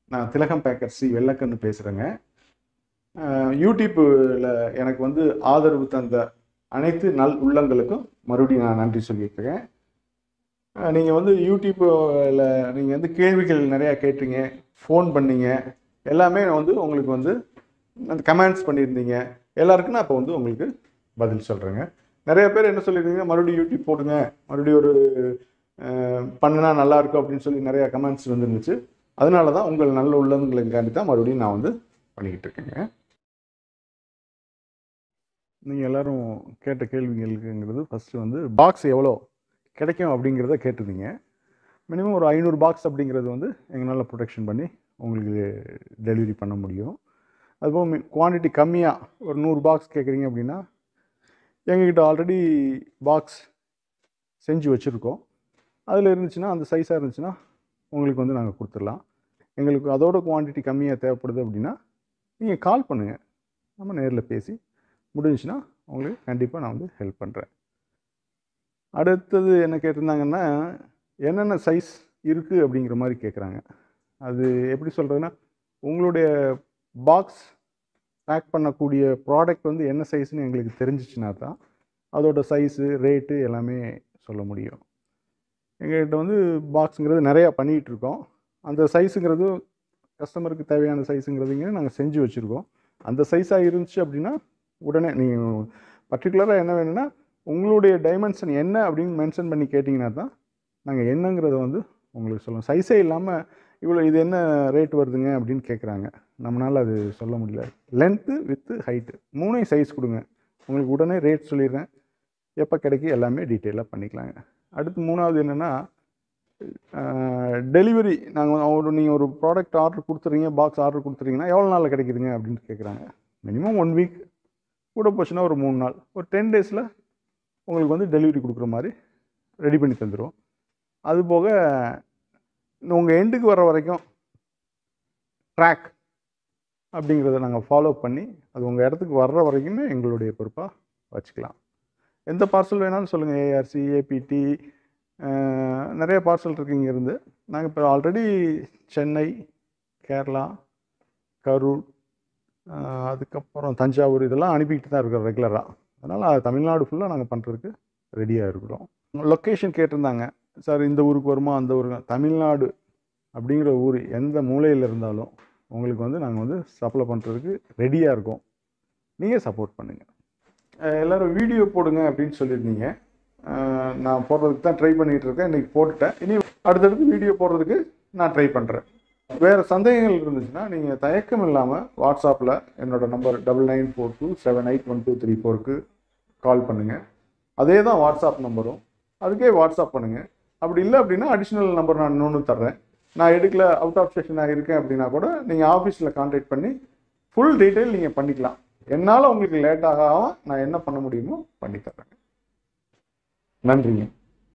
நான் திலகம் Baker C வெள்ளக்கன்னு பேசுகிறேங்க யூடியூப்பில் எனக்கு வந்து ஆதரவு தந்த அனைத்து நல் உள்ளங்களுக்கும் மறுபடியும் நான் நன்றி சொல்லியிருக்கேன் நீங்கள் வந்து யூடியூப்பில் நீங்கள் வந்து கேள்விகள் நிறையா கேட்டீங்க ஃபோன் பண்ணீங்க எல்லாமே வந்து உங்களுக்கு வந்து அந்த கமெண்ட்ஸ் பண்ணியிருந்தீங்க எல்லாருக்கும் நான் இப்போ வந்து உங்களுக்கு பதில் சொல்கிறேங்க நிறைய பேர் என்ன சொல்லியிருந்தீங்க மறுபடியும் யூடியூப் போடுங்க மறுபடியும் ஒரு அஹ், பண்ணுனா நல்லா இருக்கும் அப்படின்னு சொல்லி நிறையா கமெண்ட்ஸ் வந்துருந்துச்சு அதனால தான் உங்கள் நல்ல உள்ளவங்களுக்காண்டி தான் மறுபடியும் நான் வந்து பண்ணிக்கிட்டு இருக்கேங்க நீங்கள் எல்லாரும் கேட்ட கேள்விகளுக்குங்கிறது ஃபஸ்ட்டு வந்து பாக்ஸ் எவ்வளோ கிடைக்கும் அப்படிங்கிறத கேட்டிருந்தீங்க மினிமம் ஒரு ஐநூறு பாக்ஸ் அப்படிங்கிறது வந்து எங்களால் ப்ரொடெக்ஷன் பண்ணி உங்களுக்கு டெலிவரி பண்ண முடியும் அதுபோக குவான்டிட்டி கம்மியாக ஒரு நூறு பாக்ஸ் கேட்குறீங்க அப்படின்னா எங்ககிட்ட ஆல்ரெடி பாக்ஸ் செஞ்சு வச்சுருக்கோம் அதில் இருந்துச்சுன்னா அந்த சைஸாக இருந்துச்சுன்னா உங்களுக்கு வந்து நாங்கள் கொடுத்துடலாம் எங்களுக்கு அதோட குவான்டிட்டி கம்மியாக தேவைப்படுது அப்படின்னா நீங்கள் கால் பண்ணுங்கள் நம்ம நேரில் பேசி முடிஞ்சுச்சுன்னா உங்களுக்கு கண்டிப்பாக நான் வந்து ஹெல்ப் பண்ணுறேன் அடுத்தது என்ன கேட்டிருந்தாங்கன்னா என்னென்ன சைஸ் இருக்குது அப்படிங்கிற மாதிரி கேட்குறாங்க அது எப்படி சொல்கிறதுன்னா உங்களுடைய பாக்ஸ் பேக் பண்ணக்கூடிய ப்ராடக்ட் வந்து என்ன சைஸ்னு எங்களுக்கு தெரிஞ்சிச்சுன்னா தான் அதோட சைஸு ரேட்டு எல்லாமே சொல்ல முடியும் எங்கள்கிட்ட வந்து பாக்ஸுங்கிறது நிறையா பண்ணிகிட்டு இருக்கோம் அந்த சைஸுங்கிறது கஸ்டமருக்கு தேவையான சைஸுங்கிறதுங்க நாங்கள் செஞ்சு வச்சுருக்கோம் அந்த சைஸாக இருந்துச்சு அப்படின்னா உடனே நீங்கள் பர்டிகுலராக என்ன வேணும்னா உங்களுடைய டைமென்ஷன் என்ன அப்படின்னு மென்ஷன் பண்ணி கேட்டிங்கன்னா தான் நாங்கள் என்னங்கிறத வந்து உங்களுக்கு சொல்லுவோம் சைஸே இல்லாமல் இவ்வளோ இது என்ன ரேட் வருதுங்க அப்படின்னு கேட்குறாங்க நம்மளால் அது சொல்ல முடியல லென்த்து வித்து ஹைட்டு மூணையும் சைஸ் கொடுங்க உங்களுக்கு உடனே ரேட் சொல்லிடுறேன் எப்போ கிடைக்கி எல்லாமே டீட்டெயிலாக பண்ணிக்கலாங்க அடுத்து மூணாவது என்னென்னா டெலிவரி நாங்கள் ஒரு நீங்கள் ஒரு ப்ராடக்ட் ஆர்டர் கொடுத்துறீங்க பாக்ஸ் ஆர்டர் கொடுத்துறீங்கன்னா எவ்வளோ நாளில் கிடைக்குதுங்க அப்படின்னு கேட்குறாங்க மினிமம் ஒன் வீக் கூட போச்சுன்னா ஒரு மூணு நாள் ஒரு டென் டேஸில் உங்களுக்கு வந்து டெலிவரி கொடுக்குற மாதிரி ரெடி பண்ணி தந்துடும் அது போக உங்கள் எண்டுக்கு வர வரைக்கும் ட்ராக் அப்படிங்கிறத நாங்கள் ஃபாலோ பண்ணி அது உங்கள் இடத்துக்கு வர்ற வரைக்குமே எங்களுடைய பொறுப்பாக வச்சுக்கலாம் எந்த பார்சல் வேணாலும் சொல்லுங்கள் ஏஆர்சி ஏபிடி நிறைய பார்சல் இருக்கு இங்கேருந்து நாங்கள் இப்போ ஆல்ரெடி சென்னை கேரளா கரூர் ஆஹ் அதுக்கப்புறம் தஞ்சாவூர் இதெல்லாம் அனுப்பிக்கிட்டு தான் இருக்கிறோம் ரெகுலராக அதனால் தமிழ்நாடு ஃபுல்லாக நாங்கள் பண்ணுறதுக்கு ரெடியாக இருக்கிறோம் லொக்கேஷன் கேட்டிருந்தாங்க சார் இந்த ஊருக்கு வருமா அந்த ஊருக்கு தமிழ்நாடு அப்படிங்கிற ஊர் எந்த மூலையில் இருந்தாலும் உங்களுக்கு வந்து நாங்கள் வந்து சப்ளை பண்ணுறதுக்கு ரெடியாக இருக்கோம் நீங்கள் சப்போர்ட் பண்ணுங்கள் எல்லோரும் வீடியோ போடுங்க அப்படின்னு சொல்லியிருந்தீங்க அஹ் நான் போடுறதுக்கு தான் ட்ரை பண்ணிகிட்டு இருக்கேன் இன்றைக்கி போட்டுட்டேன் இனி அடுத்தடுத்து வீடியோ போடுறதுக்கு நான் ட்ரை பண்ணுறேன் வேறு சந்தேகங்கள் இருந்துச்சுன்னா நீங்கள் தயக்கம் இல்லாமல் வாட்ஸ்அப்பில் என்னோட number double nine four two seven eight one two three ஃபோருக்கு கால் பண்ணுங்கள் அதே தான் வாட்ஸ்அப் நம்பரும் அதுக்கே வாட்ஸ்அப் பண்ணுங்கள் அப்படி இல்லை அப்படின்னா அடிஷ்னல் நம்பர் நான் இன்னொன்று தர்றேன் நான் எடுக்கல அவுட் ஆஃப் ஸ்டேஷனாக இருக்கேன் அப்படின்னா கூட நீங்கள் ஆஃபீஸில் கான்டாக்ட் பண்ணி ஃபுல் டீட்டெயில் நீங்கள் பண்ணிக்கலாம் என்னால் உங்களுக்கு லேட் ஆகாமல் நான் என்ன பண்ண முடியுமோ பண்ணி தர்றேன் நன்றிங்க